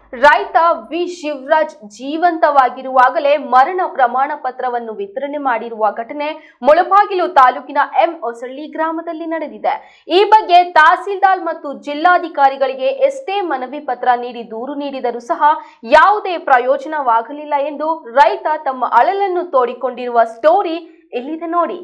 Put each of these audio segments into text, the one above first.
ರೈತ ವಿ ಶಿವರಾಜ್ ಜೀವಂತವಾಗಿರುವಾಗಲೇ ಮರಣ ಪ್ರಮಾಣ ಪತ್ರವನ್ನು ವಿತರಣೆ ಮಾಡಿರುವ ಘಟನೆ ಮುಳಬಾಗಿಲು ತಾಲೂಕಿನ ಎಂ ಹೊಸಳ್ಳಿ ಗ್ರಾಮದಲ್ಲಿ ನಡೆದಿದೆ ಈ ಬಗ್ಗೆ ತಹಸೀಲ್ದಾರ್ ಮತ್ತು ಜಿಲ್ಲಾಧಿಕಾರಿಗಳಿಗೆ ಎಷ್ಟೇ ಮನವಿ ಪತ್ರ ನೀಡಿ ದೂರು ನೀಡಿದರೂ ಸಹ ಯಾವುದೇ ಪ್ರಯೋಜನವಾಗಲಿಲ್ಲ ಎಂದು ರೈತ ತಮ್ಮ ಅಳಲನ್ನು ತೋಡಿಕೊಂಡಿರುವ ಸ್ಟೋರಿ ಇಲ್ಲಿದೆ ನೋಡಿ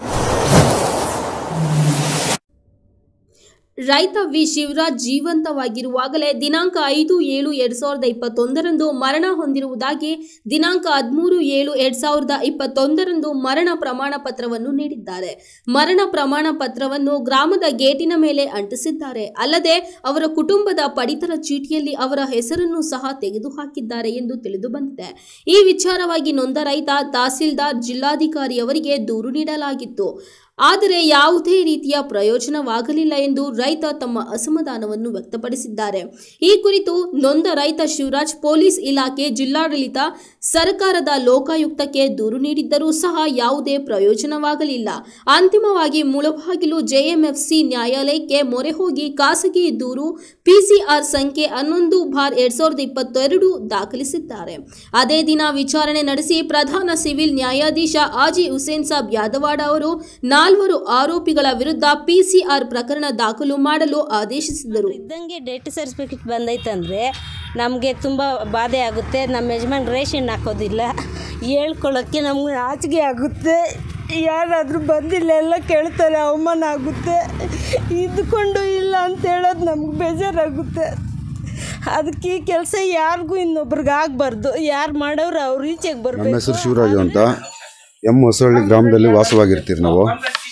ರೈತ ವಿ ಶಿವರಾಜ್ ಜೀವಂತವಾಗಿರುವಾಗಲೇ ದಿನಾಂಕ ಐದು ಏಳು ಎರಡ್ ಸಾವಿರದ ಇಪ್ಪತ್ತೊಂದರಂದು ಮರಣ ಹೊಂದಿರುವುದಾಗಿ ದಿನಾಂಕ ಹದಿಮೂರು ಏಳು ಎರಡ್ ಸಾವಿರದ ಇಪ್ಪತ್ತೊಂದರಂದು ಮರಣ ಪ್ರಮಾಣ ಪತ್ರವನ್ನು ನೀಡಿದ್ದಾರೆ ಮರಣ ಪ್ರಮಾಣ ಪತ್ರವನ್ನು ಗ್ರಾಮದ ಗೇಟಿನ ಮೇಲೆ ಅಂಟಿಸಿದ್ದಾರೆ ಅಲ್ಲದೆ ಅವರ ಕುಟುಂಬದ ಪಡಿತರ ಚೀಟಿಯಲ್ಲಿ ಅವರ ಹೆಸರನ್ನು ಸಹ ತೆಗೆದುಹಾಕಿದ್ದಾರೆ ಎಂದು ತಿಳಿದು ಬಂದಿದೆ ಈ ವಿಚಾರವಾಗಿ ನೊಂದ ರೈತ ತಹಸೀಲ್ದಾರ್ ಜಿಲ್ಲಾಧಿಕಾರಿಯವರಿಗೆ ದೂರು ನೀಡಲಾಗಿತ್ತು ಆದರೆ ಯಾವುದೇ ರೀತಿಯ ಪ್ರಯೋಜನವಾಗಲಿಲ್ಲ ಎಂದು ರೈತ ತಮ್ಮ ಅಸಮಾಧಾನವನ್ನು ವ್ಯಕ್ತಪಡಿಸಿದ್ದಾರೆ ಈ ಕುರಿತು ನೊಂದ ರೈತ ಶಿವರಾಜ್ ಪೊಲೀಸ್ ಇಲಾಖೆ ಜಿಲ್ಲಾಡಳಿತ ಸರ್ಕಾರದ ಲೋಕಾಯುಕ್ತಕ್ಕೆ ದೂರು ನೀಡಿದ್ದರೂ ಸಹ ಯಾವುದೇ ಪ್ರಯೋಜನವಾಗಲಿಲ್ಲ ಅಂತಿಮವಾಗಿ ಮುಳಬಾಗಿಲು ಜೆಎಂಎಫ್ಸಿ ನ್ಯಾಯಾಲಯಕ್ಕೆ ಮೊರೆ ಹೋಗಿ ಖಾಸಗಿ ದೂರು ಪಿಸಿಆರ್ ಸಂಖ್ಯೆ ಹನ್ನೊಂದು ಬಾರ್ ಎರಡ್ ಸಾವಿರದ ಇಪ್ಪತ್ತೆರಡು ದಾಖಲಿಸಿದ್ದಾರೆ ಅದೇ ದಿನ ವಿಚಾರಣೆ ನಡೆಸಿ ಪ್ರಧಾನ ಸಿವಿಲ್ ನ್ಯಾಯಾಧೀಶ ಆಜಿ ಹುಸೇನ್ ಸಾಬ್ ಯಾದವಾಡ ಅವರು ನಾಲ್ವರು ಆರೋಪಿಗಳ ವಿರುದ್ಧ ಪಿಸಿಆರ್ ಪ್ರಕರಣ ದಾಖಲು ಮಾಡಲು ಆದೇಶಿಸಿದರು ಇದ್ದಂಗೆ ಡೆತ್ ಸರ್ಟಿಫಿಕೇಟ್ ಬಂದೈತಂದರೆ ನಮಗೆ ತುಂಬ ಬಾಧೆ ಆಗುತ್ತೆ ನಮ್ಮ ಯಜಮಾನ್ ರೇಷನ್ ಹಾಕೋದಿಲ್ಲ ಹೇಳ್ಕೊಳ್ಳೋಕ್ಕೆ ನಮ್ಗೆ ನಾಚಿಕೆ ಆಗುತ್ತೆ ಯಾರಾದರೂ ಬಂದಿಲ್ಲ ಎಲ್ಲ ಕೇಳ್ತಾರೆ ಅವಮಾನ ಆಗುತ್ತೆ ಇದ್ಕೊಂಡು ಇಲ್ಲ ಅಂತ ಹೇಳೋದು ನಮ್ಗೆ ಬೇಜಾರಾಗುತ್ತೆ ಅದಕ್ಕೆ ಈ ಕೆಲಸ ಯಾರಿಗೂ ಇನ್ನೊಬ್ರಿಗೆ ಆಗಬಾರ್ದು ಯಾರು ಮಾಡೋರು ಅವ್ರು ಈಚೆಗೆ ನಮ್ಮ ಬರಬೇಕು ಹೆಸರು ಶಿವರಾಜು ಅಂತ ಎಂ ಹೊಸಳ್ಳಿ ಗ್ರಾಮದಲ್ಲಿ ವಾಸವಾಗಿರ್ತೀವಿ ನಾವು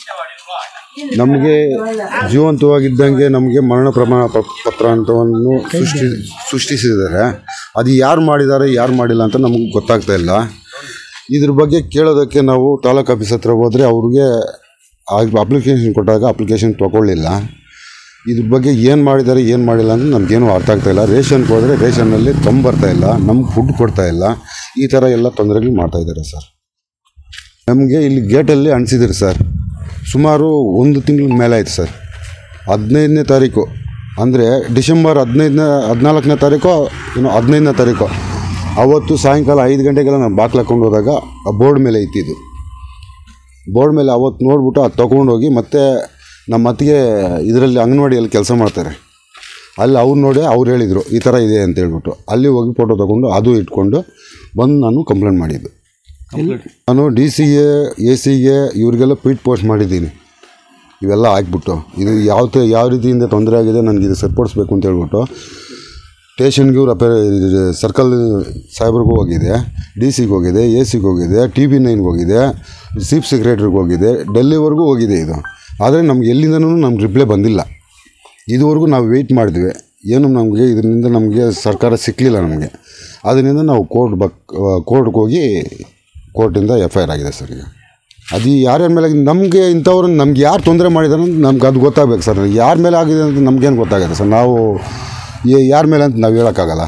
ನಮಗೆ ಜೀವಂತವಾಗಿದ್ದಂಗೆ ನಮಗೆ ಮರಣ ಪ್ರಮಾಣ ಪ- ಪತ್ರ ಅಂತವನ್ನು ಸೃಷ್ಟಿ ಸೃಷ್ಟಿಸಿದ್ದಾರೆ ಅದು ಯಾರು ಮಾಡಿದ್ದಾರೆ ಯಾರು ಮಾಡಿಲ್ಲ ಅಂತ ನಮಗೆ ಗೊತ್ತಾಗ್ತಾ ಇಲ್ಲ ಇದ್ರ ಬಗ್ಗೆ ಕೇಳೋದಕ್ಕೆ ನಾವು ತಾಲೂಕು ಆಫೀಸ್ ಹತ್ರ ಹೋದರೆ ಅವ್ರಿಗೆ ಅಪ್ಲಿಕೇಶನ್ ಕೊಟ್ಟಾಗ ಅಪ್ಲಿಕೇಶನ್ ತೊಗೊಳ್ಳಿಲ್ಲ ಇದ್ರ ಬಗ್ಗೆ ಏನು ಮಾಡಿದ್ದಾರೆ ಏನು ಮಾಡಿಲ್ಲ ಅಂತ ನಮಗೇನು ಅರ್ಥ ಆಗ್ತಾ ಇಲ್ಲ ರೇಷನ್ಗೆ ಹೋದರೆ ರೇಷನ್ನಲ್ಲಿ ತೊಂಬರ್ತಾ ಇಲ್ಲ ನಮ್ಗೆ ಫುಡ್ ಕೊಡ್ತಾ ಇಲ್ಲ ಈ ಥರ ಎಲ್ಲ ತೊಂದರೆಗಳು ಮಾಡ್ತಾ ಇದ್ದಾರೆ ಸರ್ ನಮಗೆ ಇಲ್ಲಿ ಗೇಟಲ್ಲಿ ಅಣಿಸಿದ್ರು ಸರ್ ಸುಮಾರು ಒಂದು ತಿಂಗಳ ಮೇಲೆ ಆಯ್ತು ಸರ್ ಹದಿನೈದನೇ ತಾರೀಕು ಅಂದರೆ ಡಿಸೆಂಬರ್ ಹದಿನೈದನೇ ಹದಿನಾಲ್ಕನೇ ತಾರೀಕು ಏನು ಹದಿನೈದನೇ ತಾರೀಕು ಅವತ್ತು ಸಾಯಂಕಾಲ ಐದು ಗಂಟೆಗೆಲ್ಲ ನಾನು ಬಾಕ್ಲು ಹಾಕೊಂಡು ಹೋದಾಗ ಆ ಬೋರ್ಡ್ ಮೇಲೆ ಇತ್ತಿದ್ದು ಬೋರ್ಡ್ ಮೇಲೆ ಅವತ್ತು ನೋಡ್ಬಿಟ್ಟು ಅದು ತೊಗೊಂಡೋಗಿ ಮತ್ತೆ ನಮ್ಮ ಅತ್ತಿಗೆ ಇದರಲ್ಲಿ ಅಂಗನವಾಡಿಯಲ್ಲಿ ಕೆಲಸ ಮಾಡ್ತಾರೆ ಅಲ್ಲಿ ಅವ್ರು ನೋಡಿ ಅವ್ರು ಹೇಳಿದರು ಈ ಥರ ಇದೆ ಅಂತ ಹೇಳ್ಬಿಟ್ಟು ಅಲ್ಲಿ ಹೋಗಿ ಫೋಟೋ ತೊಗೊಂಡು ಅದು ಇಟ್ಕೊಂಡು ಬಂದು ನಾನು ಕಂಪ್ಲೇಂಟ್ ಮಾಡಿದ್ದು ನಾನು ಡಿ ಸಿಗೆ ಎ ಸಿಗೆ ಇವ್ರಿಗೆಲ್ಲ ಟ್ವೀಟ್ ಪೋಸ್ಟ್ ಮಾಡಿದ್ದೀನಿ ಇವೆಲ್ಲ ಹಾಕ್ಬಿಟ್ಟು ಇದು ಯಾವ ತ- ಯಾವ ರೀತಿಯಿಂದ ತೊಂದರೆ ಆಗಿದೆ ನನಗೆ ಇದು ಸರಿಪಡಿಸ್ಬೇಕು ಅಂತ ಹೇಳ್ಬಿಟ್ಟು ಸ್ಟೇಷನ್ಗೆ ಇವ್ರು ಅಪೇ ಸರ್ಕಲ್ ಸಾಹೇಬ್ರಿಗೂ ಹೋಗಿದೆ ಡಿ ಸಿಗೆ ಹೋಗಿದೆ ಎ ಸಿಗೆ ಹೋಗಿದೆ ಟಿ ವಿ ನೈನ್ಗೆ ಹೋಗಿದೆ ಚೀಫ್ ಸೆಕ್ರೆಟ್ರಿಗೆ ಹೋಗಿದೆ ಡೆಲ್ಲಿವರೆಗೂ ಹೋಗಿದೆ ಇದು ಆದರೆ ನಮ್ಗೆ ಎಲ್ಲಿಂದನೂ ನಮ್ಗೆ ರಿಪ್ಲೈ ಬಂದಿಲ್ಲ ಇದುವರೆಗೂ ನಾವು ವೆಯ್ಟ್ ಮಾಡಿದ್ವಿ ಏನು ನಮಗೆ ಇದರಿಂದ ನಮಗೆ ಸರ್ಕಾರ ಸಿಕ್ಕಲಿಲ್ಲ ನಮಗೆ ಅದರಿಂದ ನಾವು ಕೋರ್ಟ್ ಬಕ್ ಕೋರ್ಟ್ಗೆ ಹೋಗಿ ಕೋರ್ಟಿಂದ ಎಫ್ ಐ ಆರ್ ಆಗಿದೆ ಸರ್ ಈಗ ಅದು ಯಾರ್ಯಾರ ಮೇಲೆ ನಮಗೆ ಇಂಥವ್ರು ನಮ್ಗೆ ಯಾರು ತೊಂದರೆ ಮಾಡಿದಾರೆ ಅಂತ ನಮ್ಗೆ ಅದು ಗೊತ್ತಾಗಬೇಕು ಸರ್ ಯಾರ ಮೇಲೆ ಆಗಿದೆ ಅಂತ ನಮ್ಗೇನು ಗೊತ್ತಾಗುತ್ತೆ ಸರ್ ನಾವು ಯಾರ ಮೇಲೆ ಅಂತ ನಾವು ಹೇಳೋಕ್ಕಾಗಲ್ಲ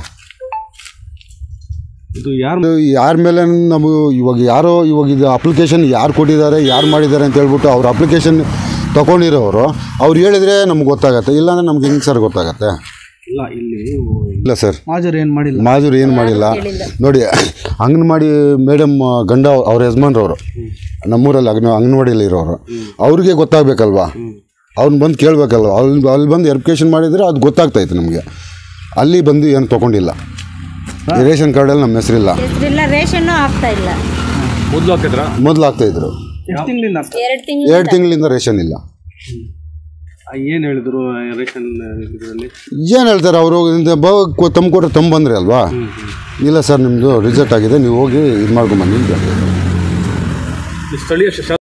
ಇದು ಯಾರು ಇದು ಯಾರ ಮೇಲೆ ನಾವು ಇವಾಗ ಯಾರೋ ಇವಾಗ ಇದು ಅಪ್ಲಿಕೇಶನ್ ಯಾರು ಕೊಟ್ಟಿದ್ದಾರೆ ಯಾರು ಮಾಡಿದ್ದಾರೆ ಅಂತ ಹೇಳ್ಬಿಟ್ಟು ಅವ್ರ ಅಪ್ಲಿಕೇಶನ್ ತೊಗೊಂಡಿರೋರು ಅವ್ರು ಹೇಳಿದರೆ ನಮ್ಗೆ ಗೊತ್ತಾಗತ್ತೆ ಇಲ್ಲಾಂದ್ರೆ ನಮ್ಗೆ ಹೆಂಗೆ ಸರ್ ಗೊತ್ತಾಗತ್ತೆ ಇಲ್ಲ ಇಲ್ಲಿ ಇಲ್ಲ ಸರ್ ಮಾಜರ್ ಏನು ಮಾಡಿಲ್ಲ ಮಾಜೂರು ಏನು ಮಾಡಿಲ್ಲ ನೋಡಿ ಅಂಗನವಾಡಿ ಮೇಡಮ್ ಗಂಡ ಅವ್ರ ಯಜಮಾನ್ರವರು ನಮ್ಮೂರಲ್ಲಿ ಅಂಗನ ಅಂಗನವಾಡಿಯಲ್ಲಿ ಇರೋರು ಅವ್ರಿಗೆ ಗೊತ್ತಾಗಬೇಕಲ್ವಾ ಅವ್ನು ಬಂದು ಕೇಳಬೇಕಲ್ವ ಅಲ್ಲಿ ಅಲ್ಲಿ ಬಂದು ಎರ್ಪಿಕೇಷನ್ ಮಾಡಿದರೆ ಅದು ಗೊತ್ತಾಗ್ತಾಯಿತ್ತು ನಮಗೆ ಅಲ್ಲಿ ಬಂದು ಏನು ತೊಗೊಂಡಿಲ್ಲ ಈ ರೇಷನ್ ಕಾರ್ಡಲ್ಲಿ ನಮ್ಮ ಹೆಸರಿಲ್ಲ ಹೆಸರಿಲ್ಲ ರೇಷನ್ನು ಆಗ್ತಾ ಇಲ್ಲ ಮೊದಲು ಹಾಕಿದ್ರ ಮೊದಲು ಆಗ್ತಾಯಿದ್ರು ಎಷ್ಟು ತಿಂಗಳಿಂದ ಎರಡು ತಿಂಗಳು ಎರಡು ತಿಂಗಳಿಂದ ರೇಷನ್ ಇಲ್ಲ ಏನು ಹೇಳಿದ್ರು ರೇಷನ್ ಇದರಲ್ಲಿ ಏನು ಹೇಳ್ತಾರೆ ಅವರು ತಮ್ಮ ಕೊಟ್ಟರೆ ತಮ್ಮ ಬಂದರೆ ಅಲ್ವಾ ಇಲ್ಲ ಸರ್ ನಿಮ್ಮದು ರಿಸಲ್ಟ್ ಆಗಿದೆ ನೀವು ಹೋಗಿ ಇದು ಮಾಡ್ಕೊಂಬನ್ನಿ ಅಂತ ಹೇಳ್ತಾರೆ. ಸ್ಥಳೀಯ ಶ-